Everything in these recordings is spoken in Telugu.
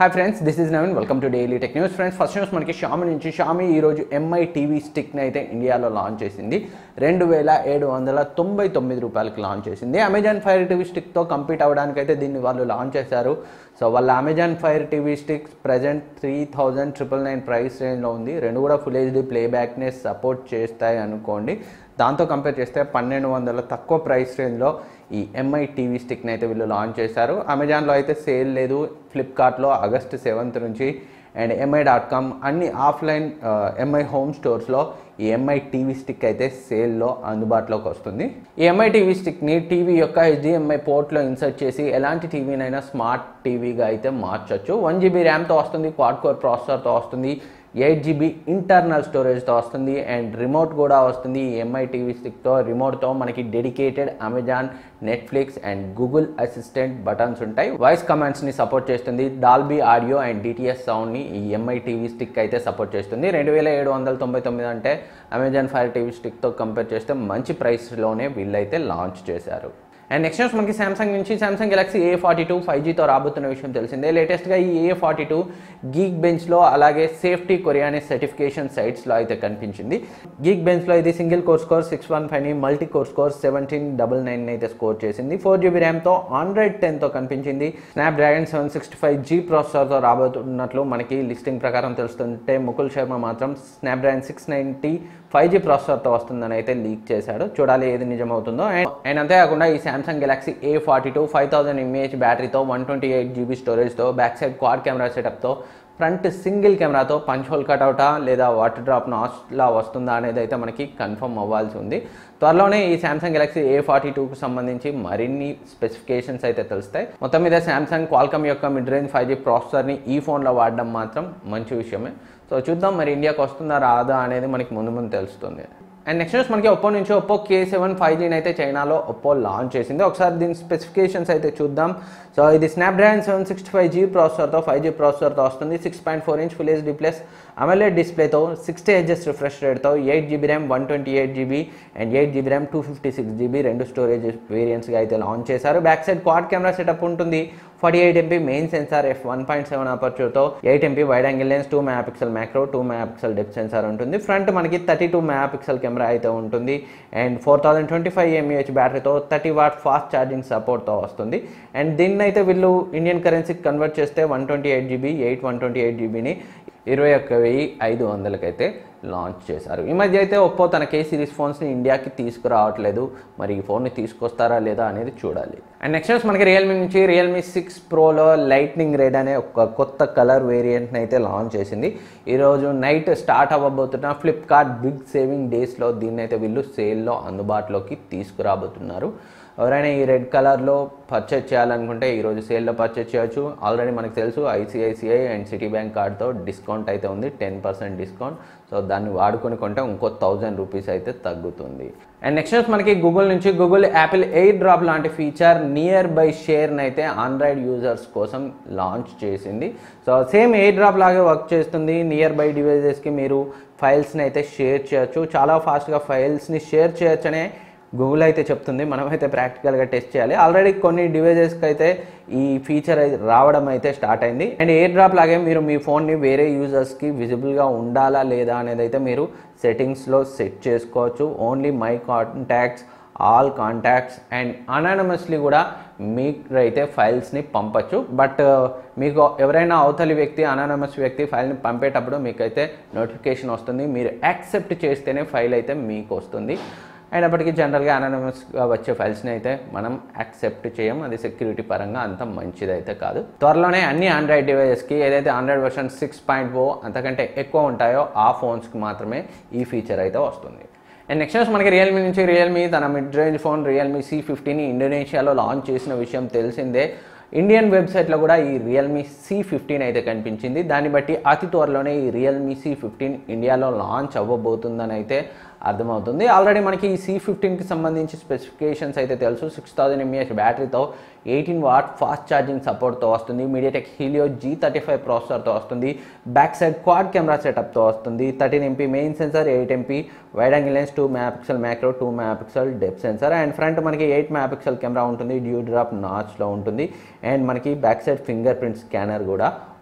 hi friends this is Naveen welcome to daily tech news friends first news మనకి షామి నుంచి షామి ఈరోజు ఎంఐ టీవీ స్టిక్ని అయితే ఇండియాలో లాంచ్ చేసింది రెండు వేల ఏడు వందల తొంభై తొమ్మిది రూపాయలకి లాంచ్ చేసింది అమెజాన్ ఫైర్ టీవీ స్టిక్తో కంపీట్ అవ్వడానికి అయితే దీన్ని వాళ్ళు లాంచ్ చేశారు సో వాళ్ళ Amazon Fire TV sticks present three thousand triple nine price రేంజ్లో ఉంది రెండు కూడా ఫుల్ హెచ్డీ ప్లేబ్యాక్నే సపోర్ట్ చేస్తాయి అనుకోండి దాంతో కంపేర్ చేస్తే పన్నెండు వందల తక్కువ ప్రైస్ రేంజ్లో ఈ ఎంఐ టీవీ స్టిక్ని అయితే వీళ్ళు లాంచ్ చేశారు అమెజాన్లో అయితే సేల్ లేదు ఫ్లిప్కార్ట్లో ఆగస్ట్ సెవెంత్ నుంచి అండ్ ఎంఐ డాట్ కామ్ అన్ని ఆఫ్లైన్ ఎంఐ హోమ్ స్టోర్స్లో ఈ ఎంఐ టీవీ స్టిక్ అయితే సేల్లో అందుబాటులోకి వస్తుంది ఈ ఎంఐ టీవీ స్టిక్ని టీవీ యొక్క హెచ్డిఎంఐ పోర్ట్లో ఇన్సర్ట్ చేసి ఎలాంటి టీవీనైనా స్మార్ట్ టీవీగా అయితే మార్చొచ్చు వన్ జీబీ ర్యామ్తో వస్తుంది క్వాడ్ కోర్ ప్రాసెసర్తో వస్తుంది ఎయిట్ జీబీ ఇంటర్నల్ స్టోరేజ్తో వస్తుంది అండ్ రిమోట్ కూడా వస్తుంది ఈ ఎంఐ టీవీ స్టిక్తో రిమోట్తో మనకి dedicated Amazon Netflix and Google assistant buttons ఉంటాయి వాయిస్ కమాండ్స్ని సపోర్ట్ చేస్తుంది డాల్బీ ఆడియో అండ్ డిటిఎస్ సౌండ్ని ఈ ఎంఐ టీవీ స్టిక్ అయితే సపోర్ట్ చేస్తుంది రెండు వేల ఏడు వందల తొంభై తొమ్మిది అంటే అమెజాన్ ఫైర్ టీవీ స్టిక్తో కంపేర్ చేస్తే మంచి ప్రైస్లోనే వీళ్ళైతే లాంచ్ చేశారు అండ్ నెక్స్ట్ న్యూస్ మనకి సామ్సంగ్ నుంచి Samsung Galaxy A forty two five జీతో రాబోతున్న విషయం తెలిసిందే లేటెస్ట్గా ఈ ఏ ఫార్టీ టూ గీక్ బెంచ్లో అలాగే సేఫ్టీ కొరియా అనే సర్టిఫికేషన్ సైట్స్లో అయితే కనిపించింది గీక్ బెంచ్లో ఇది single core score six one ఫైవ్ని multi core score seventeen double nine అయితే స్కోర్ చేసింది ఫోర్ జీబీ ర్యామ్తో ఆండ్రాయిడ్ టెన్తో కనిపించింది Snapdragon seven sixty five G ప్రాసెసర్తో రాబోతున్నట్లు మనకి లిస్టింగ్ ప్రకారం తెలుస్తుంటే ముకుల్ శర్మ మాత్రం Snapdragon six ninety five G ప్రాసెసర్తో వస్తుందని అయితే లీక్ చేశాడు చూడాలి ఏది నిజమవుతుందో అండ్ అండ్ అంతేకాకుండా ఈ Samsung Galaxy A forty two five thousand mAh బ్యాటరీతో వన్ ట్వంటీ ఎయిట్ జీబీ స్టోరేజ్తో బ్యాక్ సైడ్ క్వాడ్ కెమెరా సెటప్తో ఫ్రంట్ సింగిల్ కెమెరాతో పంచ్ హోల్ కట్అవుటా లేదా వాటర్ డ్రాప్ నాస్లా వస్తుందా అనేది అయితే మనకి కన్ఫర్మ్ అవ్వాల్సి ఉంది త్వరలోనే ఈ శాంసంగ్ గెలాక్సీ ఏ ఫార్టీ టూకి సంబంధించి మరిన్ని స్పెసిఫికేషన్స్ అయితే తెలుస్తాయి మొత్తం మీద శాంసంగ్ క్వాల్కమ్ యొక్క మిడ్ రేంజ్ ఫైవ్ జీ ప్రాసెసర్ని ఈ ఫోన్లో వాడడం మాత్రం మంచి విషయమే సో చూద్దాం మరి ఇండియాకి వస్తుందా రాదా అనేది మనకి ముందు ముందు తెలుస్తుంది అండ్ నెక్స్ట్ న్యూస్ మనకి ఒప్పో నుంచి ఒప్పో కే సెవెన్ ఫైవ్ జీని అయితే చైనాలో ఒప్పో లాంచ్ చేసింది ఒకసారి దీని స్పెసిఫికేషన్స్ అయితే చూద్దాం సో ఇది Snapdragon seven sixty five G ప్రాసెసర్తో ఫైవ్ జీ ప్రాసెసర్తో వస్తుంది six point four inch full HD plus AMOLED డిస్ప్లేతో సిక్స్టీ హెచ్ఎస్ రిఫ్రెష్ రేట్తో eight GB RAM one twenty eight GB and eight GB RAM two fifty six GB రెండు స్టోరేజ్ వేరియంట్స్గా అయితే లాంచ్ చేశారు back side quad camera setup ఉంటుంది forty eight MP main sensor F one point seven అపర్చర్తో eight MP wide angle lens two megapixel macro two megapixel depth sensor ఉంటుంది ఫ్రంట్ మనకి thirty two megapixel camera అయితే ఉంటుంది and four thousand twenty five mAh బ్యాటరీతో థర్టీ వాట్ ఫాస్ట్ ఛార్జింగ్ సపోర్ట్తో వస్తుంది అండ్ దీన్ని అయితే వీళ్ళు ఇండియన్ కరెన్సీకి కన్వర్ట్ చేస్తే one twenty eight GB eight one twenty eight జీబీని ఇరవై ఒక్క వెయ్యి ఐదు వందలకైతే లాంచ్ చేశారు ఈ మధ్య అయితే ఒప్పో తన కే సిరీస్ ఫోన్స్ని ఇండియాకి తీసుకురావట్లేదు మరి ఈ ఫోన్ని తీసుకొస్తారా లేదా అనేది చూడాలి అండ్ నెక్స్ట్ మనకి రియల్మీ నుంచి రియల్మీ సిక్స్ ప్రోలో లైట్నింగ్ రెడ్ అనే ఒక కొత్త కలర్ వేరియంట్ని అయితే లాంచ్ చేసింది ఈరోజు నైట్ స్టార్ట్ అవ్వబోతున్న ఫ్లిప్కార్ట్ బిగ్ సేవింగ్ డేస్లో దీన్ని అయితే వీళ్ళు సేల్లో అందుబాటులోకి తీసుకురాబోతున్నారు ఎవరైనా ఈ రెడ్ కలర్లో పర్చేజ్ చేయాలనుకుంటే ఈరోజు సేల్లో పర్చేజ్ చేయొచ్చు ఆల్రెడీ మనకు తెలుసు ఐసిఐసిఐ అండ్ సిటీ బ్యాంక్ కార్డ్తో డిస్కౌంట్ అయితే ఉంది టెన్ పర్సెంట్ డిస్కౌంట్ సో దాన్ని వాడుకొని కొంటే ఇంకో థౌజండ్ రూపీస్ అయితే తగ్గుతుంది అండ్ నెక్స్ట్ మనకి గూగుల్ నుంచి గూగుల్ యాపిల్ ఎయిర్ డ్రాప్ లాంటి ఫీచర్ నియర్ బై షేర్ని అయితే ఆండ్రాయిడ్ యూజర్స్ కోసం లాంచ్ చేసింది సో సేమ్ ఎయిర్ డ్రాప్ లాగే వర్క్ చేస్తుంది నియర్ బై డివైజెస్కి మీరు ఫైల్స్ని అయితే షేర్ చేయొచ్చు చాలా ఫాస్ట్గా ఫైల్స్ని షేర్ చేయొచ్చనే గూగుల్ అయితే చెప్తుంది మనమైతే ప్రాక్టికల్గా టెస్ట్ చేయాలి ఆల్రెడీ కొన్ని డివైజెస్కి అయితే ఈ ఫీచర్ అయితే రావడం అయితే స్టార్ట్ అయింది అండ్ ఎయిర్ డ్రాప్ లాగే మీరు మీ ఫోన్ని వేరే యూజర్స్కి విజిబుల్గా ఉండాలా లేదా అనేది అయితే మీరు సెట్టింగ్స్లో సెట్ చేసుకోవచ్చు only my contacts all contacts and anonymously కూడా మీకు అయితే ఫైల్స్ని పంపచ్చు బట్ మీకు ఎవరైనా అవతలి వ్యక్తి అనానమస్ వ్యక్తి ఫైల్ని పంపేటప్పుడు మీకైతే నోటిఫికేషన్ వస్తుంది మీరు యాక్సెప్ట్ చేస్తేనే ఫైల్ అయితే మీకు వస్తుంది అయినప్పటికీ జనరల్గా అనానమస్గా వచ్చే ఫైల్స్ని అయితే మనం యాక్సెప్ట్ చేయం అది సెక్యూరిటీ పరంగా అంత మంచిదైతే కాదు త్వరలోనే అన్ని ఆండ్రాయిడ్ డివైజెస్కి ఏదైతే Android version six point O అంతకంటే ఎక్కువ ఉంటాయో ఆ ఫోన్స్కి మాత్రమే ఈ ఫీచర్ అయితే వస్తుంది అండ్ నెక్స్ట్ న్యూస్ మనకి రియల్మీ నుంచి రియల్మీ తన mid range phone Realme C ఫిఫ్టీని ఇండోనేషియాలో లాంచ్ చేసిన విషయం తెలిసిందే ఇండియన్ వెబ్సైట్లో కూడా ఈ రియల్మీ సి ఫిఫ్టీన్ అయితే కనిపించింది దాన్ని బట్టి అతి త్వరలోనే ఈ రియల్మీ సి ఫిఫ్టీన్ ఇండియాలో లాంచ్ అవ్వబోతుందని అయితే అర్థమవుతుంది ఆల్రెడీ మనకి ఈ సి ఫిఫ్టీన్కి సంబంధించి స్పెసిఫికేషన్స్ అయితే తెలుసు సిక్స్ థౌజండ్ ఎంఏహెచ్ బ్యాటరీతో ఎయిటీన్ వాట్ ఫాస్ట్ ఛార్జింగ్ సపోర్ట్తో వస్తుంది MediaTek Helio G thirty five ప్రాసెసర్తో వస్తుంది బ్యాక్ సైడ్ క్వాడ్ కెమెరా సెటప్తో వస్తుంది thirteen MP main sensor eight MP wide angle lens two megapixel macro two megapixel depth sensor and front మనకి ఎయిట్ మెగా పిక్సెల్ కెమెరా ఉంటుంది డ్యూ డ్రాప్ నాచ్లో ఉంటుంది అండ్ మనకి back side fingerprint scanner కూడా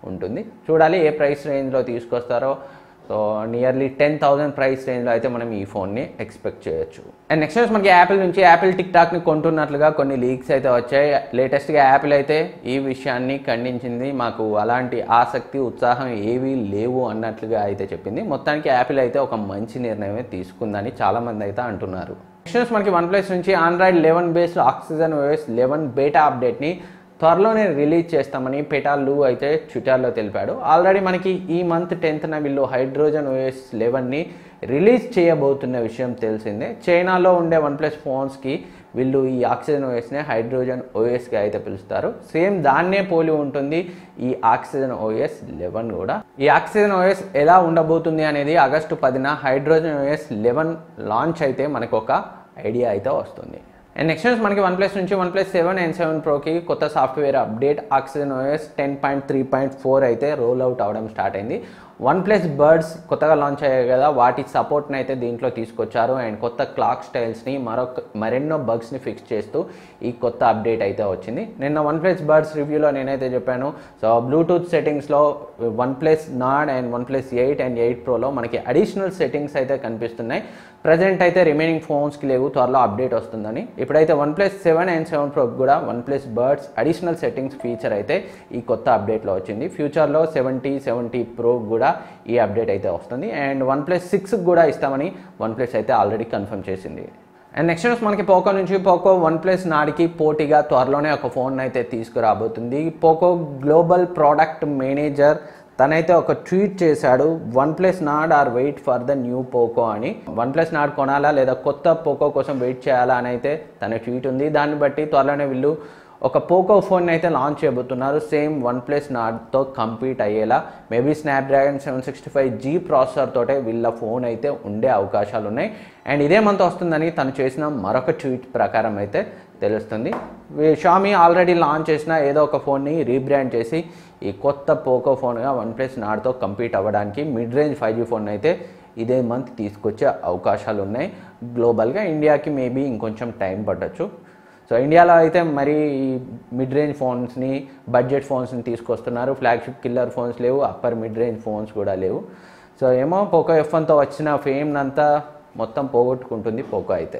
ఉంటుంది చూడాలి ఏ ప్రైస్ రేంజ్లో తీసుకొస్తారో so nearly ten thousand price రేంజ్లో అయితే మనం ఈ ఫోన్ని ఎక్స్పెక్ట్ చేయొచ్చు అండ్ నెక్స్ట్ వచ్చి మనకి యాపిల్ నుంచి యాపిల్ టిక్ టాక్ని కొంటున్నట్లుగా కొన్ని లీక్స్ అయితే వచ్చాయి లేటెస్ట్గా యాపిల్ అయితే ఈ విషయాన్ని ఖండించింది మాకు అలాంటి ఆసక్తి ఉత్సాహం ఏవీ లేవు అన్నట్లుగా అయితే చెప్పింది మొత్తానికి యాపిల్ అయితే ఒక మంచి నిర్ణయమే తీసుకుందని చాలామంది అయితే అంటున్నారు నెక్స్ట్ మనకి వన్ ప్లస్ నుంచి Android eleven based Oxygen OS eleven beta అప్డేట్ని త్వరలోనే రిలీజ్ చేస్తామని పెటాలు అయితే ట్విట్టర్లో తెలిపాడు ఆల్రెడీ మనకి ఈ మంత్ టెన్త్న వీళ్ళు హైడ్రోజన్ ఓఎస్ లెవెన్ని రిలీజ్ చేయబోతున్న విషయం తెలిసిందే చైనాలో ఉండే వన్ ప్లస్ ఫోన్స్కి వీళ్ళు ఈ ఆక్సిజన్ ఓఎస్నే హైడ్రోజన్ ఓఎస్గా అయితే పిలుస్తారు సేమ్ దాన్నే పోలి ఉంటుంది ఈ ఆక్సిజన్ ఓఎస్ లెవెన్ కూడా ఈ ఆక్సిజన్ ఓఎస్ ఎలా ఉండబోతుంది అనేది ఆగస్టు పదిన హైడ్రోజన్ ఓఎస్ లెవెన్ లాంచ్ అయితే మనకు ఒక ఐడియా అయితే వస్తుంది అండ్ నెక్స్ట్ వచ్చి మనకి వన్ ప్లస్ నుంచి OnePlus seven and seven ప్రోకి కొత్త software update Oxygen OS ten point three point four అయితే రోల్ అవుట్ అవడం స్టార్ట్ అయింది వన్ ప్లస్ బర్డ్స్ కొత్తగా లాంచ్ అయ్యాయి కదా వాటి సపోర్ట్ని అయితే దీంట్లో తీసుకొచ్చారు అండ్ కొత్త క్లాక్ స్టైల్స్ని మరొక మరెన్నో బగ్స్ని ఫిక్స్ చేస్తూ ఈ కొత్త అప్డేట్ అయితే వచ్చింది నిన్న వన్ ప్లస్ బర్డ్స్ రివ్యూలో నేనైతే చెప్పాను సో బ్లూటూత్ సెట్టింగ్స్లో one plus Nord and OnePlus eight and eight ప్రోలో మనకి అడిషనల్ సెట్టింగ్స్ అయితే కనిపిస్తున్నాయి ప్రజెంట్ అయితే రిమైనింగ్ ఫోన్స్కి లేవు త్వరలో అప్డేట్ వస్తుందని ఇప్పుడైతే OnePlus seven and seven ప్రోకి కూడా one plus Buds additional settings feature అయితే ఈ కొత్త అప్డేట్లో వచ్చింది ఫ్యూచర్లో సెవెంటీ సెవెంటీ ప్రో కూడా ఈ అప్డేట్ అయితే వస్తుంది అండ్ వన్ ప్లస్ సిక్స్కి కూడా ఇస్తామని వన్ ప్లస్ అయితే ఆల్రెడీ కన్ఫర్మ్ చేసింది అండ్ నెక్స్ట్ న్యూస్ మనకి పోకో నుంచి పోకో వన్ ప్లస్ నాడికి పోటీగా త్వరలోనే ఒక ఫోన్ అయితే తీసుకురాబోతుంది పోకో గ్లోబల్ ప్రోడక్ట్ మేనేజర్ తనైతే ఒక ట్వీట్ చేశాడు one plus Nord or wait for the new Poco అని వన్ ప్లస్ నాడ్ కొనాలా లేదా కొత్త పోకో కోసం వెయిట్ చేయాలా అని అయితే తన ట్వీట్ ఉంది దాన్ని బట్టి త్వరలోనే వీళ్ళు ఒక పోకో ఫోన్ అయితే లాంచ్ చేయబోతున్నారు సేమ్ వన్ ప్లస్ నాట్తో కంపీట్ అయ్యేలా maybe Snapdragon seven sixty five G processor తోటే వీళ్ళ ఫోన్ అయితే ఉండే అవకాశాలు ఉన్నాయి అండ్ ఇదే మంత్ వస్తుందని తను చేసిన మరొక ట్వీట్ ప్రకారం అయితే తెలుస్తుంది షామీ ఆల్రెడీ లాంచ్ చేసిన ఏదో ఒక ఫోన్ని రీబ్రాండ్ చేసి ఈ కొత్త పోకో ఫోన్గా వన్ ప్లస్ నాట్తో కంపీట్ అవ్వడానికి mid range five G phone అయితే ఇదే మంత్ తీసుకొచ్చే అవకాశాలు ఉన్నాయి గ్లోబల్గా ఇండియాకి మేబీ ఇంకొంచెం టైం పట్టచ్చు సో ఇండియాలో అయితే మరి ఈ మిడ్ రేంజ్ ఫోన్స్ని బడ్జెట్ ఫోన్స్ని తీసుకొస్తున్నారు ఫ్లాగ్షిప్ కిల్లర్ ఫోన్స్ లేవు అప్పర్ మిడ్ రేంజ్ ఫోన్స్ కూడా లేవు సో ఏమో పోకో ఎఫ్ వన్తో వచ్చిన ఫేమ్నంతా మొత్తం పోగొట్టుకుంటుంది పోకో అయితే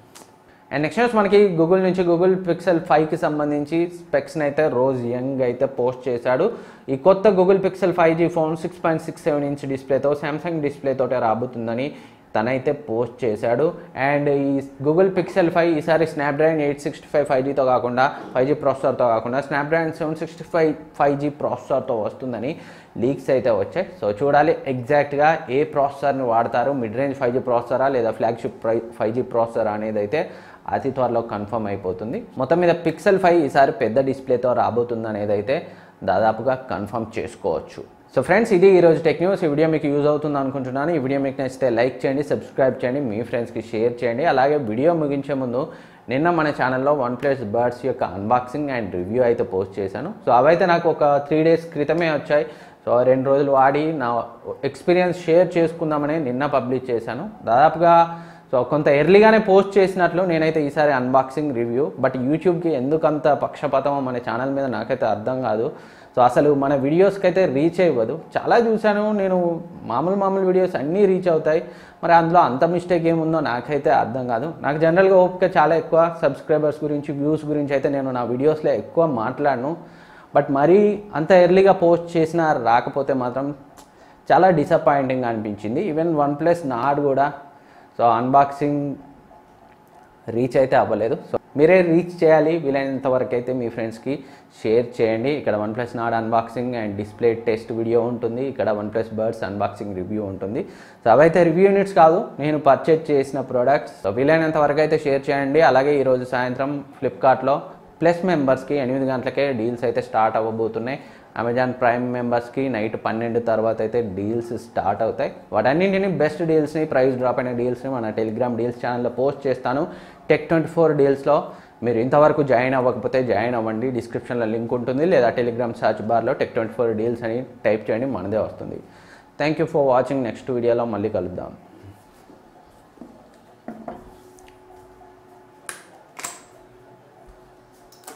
అండ్ నెక్స్ట్ న్యూస్ మనకి గూగుల్ నుంచి గూగుల్ పిక్సెల్ ఫైవ్కి సంబంధించి స్పెక్స్ని అయితే రోజ్ యంగ్ అయితే పోస్ట్ చేశాడు ఈ కొత్త Google Pixel five G phone six point six seven inch డిస్ప్లేతో శాంసంగ్ డిస్ప్లేతోటే రాబోతుందని తనైతే పోస్ట్ చేశాడు అండ్ ఈ గూగుల్ పిక్సెల్ ఫైవ్ ఈసారి Snapdragon eight sixty five five జీతో కాకుండా ఫైవ్ జీ ప్రాసెసర్తో కాకుండా Snapdragon seven sixty five five G ప్రాసెసర్తో వస్తుందని లీక్స్ అయితే వచ్చాయి సో చూడాలి ఎగ్జాక్ట్గా ఏ ప్రాసెసర్ని వాడతారు మిడ్ రేంజ్ ఫైవ్ జీ ప్రాసెసరా లేదా ఫ్లాగ్షిప్ ప్రై ఫైవ్ జీ ప్రాసెసర్ అనేది అయితే అతి త్వరలో కన్ఫర్మ్ అయిపోతుంది మొత్తం మీద పిక్సెల్ ఫైవ్ ఈసారి పెద్ద డిస్ప్లేతో రాబోతుంది అనేది అయితే దాదాపుగా కన్ఫర్మ్ చేసుకోవచ్చు సో ఫ్రెండ్స్ ఇది ఈరోజు టెక్ న్యూస్ ఈ వీడియో మీకు యూజ్ అవుతుంది అనుకుంటున్నాను ఈ వీడియో మీకు నచ్చితే లైక్ చేయండి సబ్స్క్రైబ్ చేయండి మీ ఫ్రెండ్స్కి షేర్ చేయండి అలాగే వీడియో ముగించే ముందు నిన్న మన ఛానల్లో వన్ ప్లస్ బర్డ్స్ యొక్క అన్బాక్సింగ్ అండ్ రివ్యూ అయితే పోస్ట్ చేశాను సో అవైతే నాకు ఒక త్రీ డేస్ క్రితమే వచ్చాయి సో రెండు రోజులు వాడి నా ఎక్స్పీరియన్స్ షేర్ చేసుకుందామని నిన్న పబ్లిష్ చేశాను దాదాపుగా సో కొంత ఎర్లీగానే పోస్ట్ చేసినట్లు నేనైతే ఈసారి అన్బాక్సింగ్ రివ్యూ బట్ యూట్యూబ్కి ఎందుకంత పక్షపాతమో మన ఛానల్ మీద నాకైతే అర్థం కాదు సో అసలు మన వీడియోస్కి అయితే రీచ్ అవ్వదు చాలా చూశాను నేను మామూలు మామూలు వీడియోస్ అన్నీ రీచ్ అవుతాయి మరి అందులో అంత మిస్టేక్ ఏముందో నాకైతే అర్థం కాదు నాకు జనరల్గా ఓపిక చాలా ఎక్కువ సబ్స్క్రైబర్స్ గురించి వ్యూస్ గురించి అయితే నేను నా వీడియోస్లో ఎక్కువ మాట్లాడను బట్ మరీ అంత ఎర్లీగా పోస్ట్ చేసినా రాకపోతే మాత్రం చాలా డిసప్పాయింటింగ్ అనిపించింది ఈవెన్ వన్ ప్లస్ నాడ్ కూడా సో అన్బాక్సింగ్ రీచ్ అయితే అవ్వలేదు సో మీరే రీచ్ చేయాలి వీలైనంత వరకు అయితే మీ ఫ్రెండ్స్కి షేర్ చేయండి ఇక్కడ one plus nord unboxing and display test video ఉంటుంది ఇక్కడ one plus buds unboxing review ఉంటుంది సో అవైతే రివ్యూ యూనిట్స్ కాదు నేను పర్చేజ్ చేసిన ప్రోడక్ట్స్ సో వీలైనంత వరకు అయితే షేర్ చేయండి అలాగే ఈరోజు సాయంత్రం ఫ్లిప్కార్ట్లో ప్లస్ మెంబర్స్కి ఎనిమిది గంటలకే డీల్స్ అయితే స్టార్ట్ అవ్వబోతున్నాయి అమెజాన్ ప్రైమ్ మెంబర్స్కి నైట్ పన్నెండు తర్వాత అయితే డీల్స్ స్టార్ట్ అవుతాయి వాటన్నింటిని బెస్ట్ డీల్స్ని ప్రైస్ డ్రాప్ అయిన డీల్స్ని మన టెలిగ్రామ్ డీల్స్ ఛానల్లో పోస్ట్ చేస్తాను టెక్ ట్వంటీ ఫోర్ డీల్స్లో మీరు ఇంతవరకు జాయిన్ అవ్వకపోతే జాయిన్ అవ్వండి డిస్క్రిప్షన్లో లింక్ ఉంటుంది లేదా టెలిగ్రామ్ సర్చ్ బార్లో టెక్ ట్వంటీ ఫోర్ డీల్స్ అని టైప్ చేయండి మనదే వస్తుంది thank you for watching next వీడియోలో మళ్ళీ కలుద్దాం